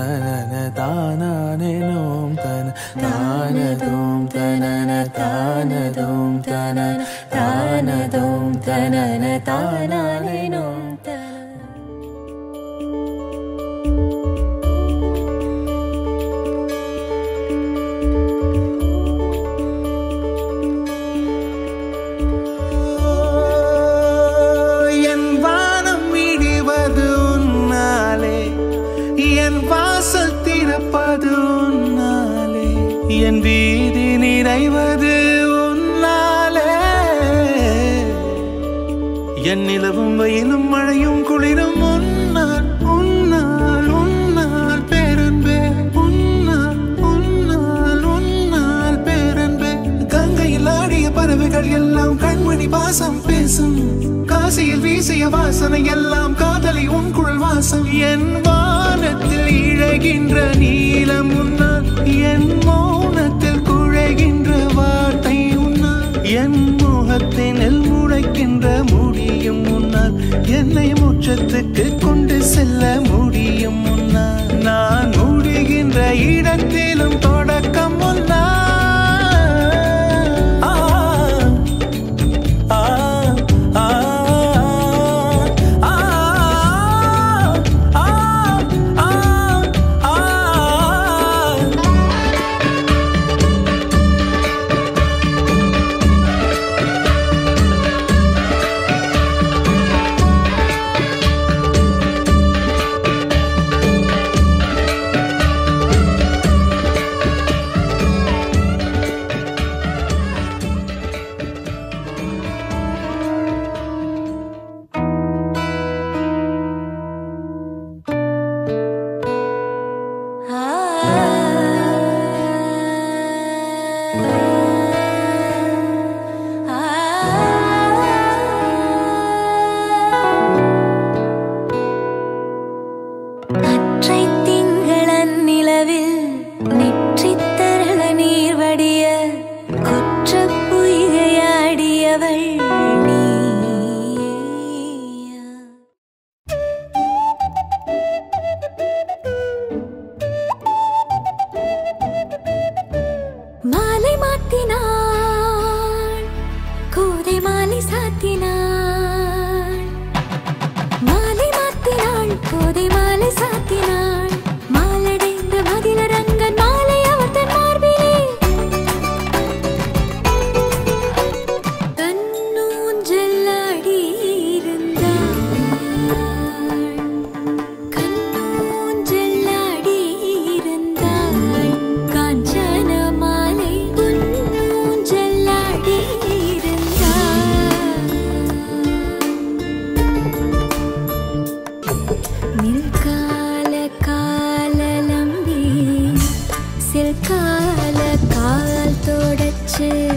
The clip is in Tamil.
தனன தானானேனோம் தன தானதோம் தனன தானதோம் தனன தானதோம் தனன தானானேனோம் தன என் வானம் இடிவது உன்னாலே என் வாசல் திறப்பது உன்னாலே என் வீதி நிறைவது உன்னாலே என் நிலவும் வெயிலும் மழையும் குளிரும் உன்னால் உன்னால் உன்னால் பேரன்பே உன்னால் உன்னால் உன்னால் பேரன்பே கங்கையில் ஆடிய பறவைகள் எல்லாம் கண்மணி பாசம் பேசும் காசியில் வீசிய வாசனை எல்லாம் காதலி உன் குழல் வாசம் என் வானத்தில் இழகின்ற நீலம் உன்னால் என் மௌனத்தில் குழைகின்ற வார்த்தை உன்னால் என் முகத்தினில் முளைக்கின்ற முடியும் முன்னால் என்னை முற்றத்துக்கு கொண்டு செல்ல முடியும் முன்னால் நான் முடிகின்ற இடத்திலும் தொடக்கம் முன்னால் ஆ, ஆ, ஆ, ஆ, ஆ, ஆ, ஆ. அற்றை திங்களன் நிலவில் நெற்றித் தரள நீர் வடிய குற்றப் பொய்கையாடியவள் நீயா மாலை மாத்தினாள் கோதை மாலை சாத்தினாள் மாலை மாத்தினாள் கோதை மாலை சாத்தினாள் மாலடைந்த மதிலரங்கன் மாலை அவர் தன் மார்பிலே கண்ணூஞ்செல்லாடி இருந்தாள் கண்ணூஞ்செல்லாடி இருந்தாள் காஞ்சன மாலை பொன்னூஞ்செல்லாடி இருந்தாள் நில்கால காலலம்பி சில்கால கால் தொடச்சு